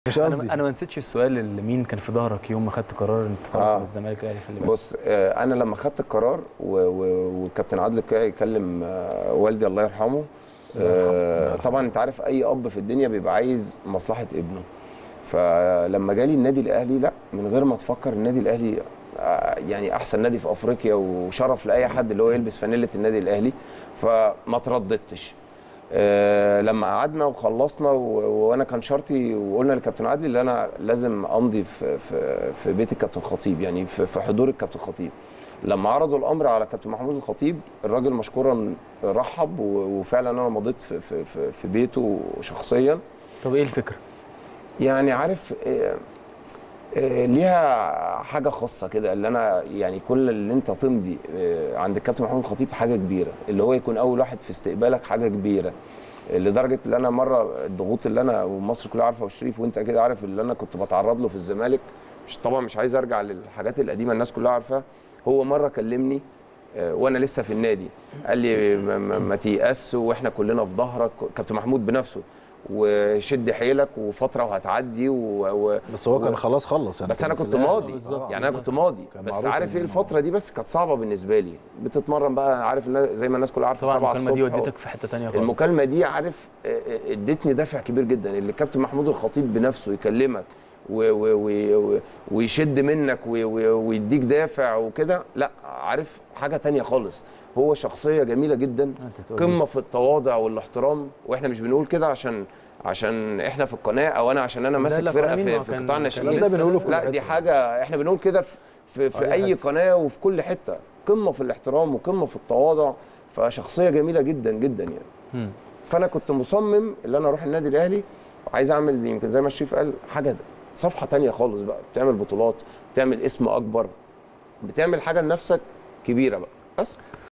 مش قصدي انا انا ما نسيتش السؤال اللي مين كان في ظهرك يوم ما خدت قرار انك تقرر آه. من الزمالك الاهلي خلي بالك بص آه، انا لما خدت القرار و- و- والكابتن عادل كده يكلم آه، والدي الله يرحمه آه، طبعا انت عارف اي اب في الدنيا بيبقى عايز مصلحه ابنه فلما جالي النادي الاهلي لا من غير ما تفكر النادي الاهلي آه، يعني احسن نادي في افريقيا وشرف لاي حد اللي هو يلبس فانيله النادي الاهلي فما ترددتش آه، لما قعدنا وخلصنا و- وانا كان شرطي وقلنا للكابتن عادل ان انا لازم امضي في في في بيت الكابتن خطيب يعني في في حضور الكابتن خطيب لما عرضوا الامر على كابتن محمود الخطيب الراجل مشكورا رحب و- وفعلا انا مضيت في في في, في بيته شخصيا طب ايه الفكره؟ يعني عارف آه، آه، ليها حاجه خاصه كده اللي انا يعني كل اللي انت تمضي آه، عند الكابتن محمود الخطيب حاجه كبيره اللي هو يكون اول واحد في استقبالك حاجه كبيره لدرجه ان انا مره الضغوط اللي انا ومصر كلها عارفه والشريف وانت كده عارف اللي انا كنت بتعرض له في الزمالك مش طبعا مش عايز ارجع للحاجات القديمه الناس كلها عارفاها هو مره كلمني آه، وانا لسه في النادي قال لي ما- ما ما تيأس واحنا كلنا في ظهرك كابتن محمود بنفسه وشد حيلك وفتره وهتعدي و... و... بس هو كان و- خلاص خلص يعني بس كان انا في كنت الأهلي. ماضي بالظبط. يعني انا كنت ماضي كان بس معروف عارف إن ايه هو الفتره دي بس كانت صعبه بالنسبه لي بتتمرن بقى عارف الناس- زي ما الناس كلها عارفه طبعا 7 المكالمه دي الصبح ودتك في حته ثانيه خالص المكالمه دي عارف آه، آه، ادتني دافع كبير جدا اللي الكابتن محمود الخطيب بنفسه يكلمك و و و و ويشد منك و و ويديك دافع وكده لا عارف حاجه تانية خالص هو شخصيه جميله جدا انت تقول لي. قمه في التواضع والاحترام واحنا مش بنقول كده عشان عشان احنا في القناه او انا عشان انا ماسك لا، فرقه قوانين في, ما في كان- قطاع كان الناشئين ده بنقوله في كل لا حتة. دي حاجه احنا بنقول كده في في, في أي اي حتة. قناه وفي كل حته قمه في الاحترام وقمه في التواضع فشخصيه جميله جدا جدا يعني مم. فانا كنت مصمم ان انا اروح النادي الاهلي وعايز اعمل يمكن زي ما الشريف قال حاجه صفحه تانية خالص بقى بتعمل بطولات بتعمل اسم اكبر بتعمل حاجه لنفسك كبيره بقى بس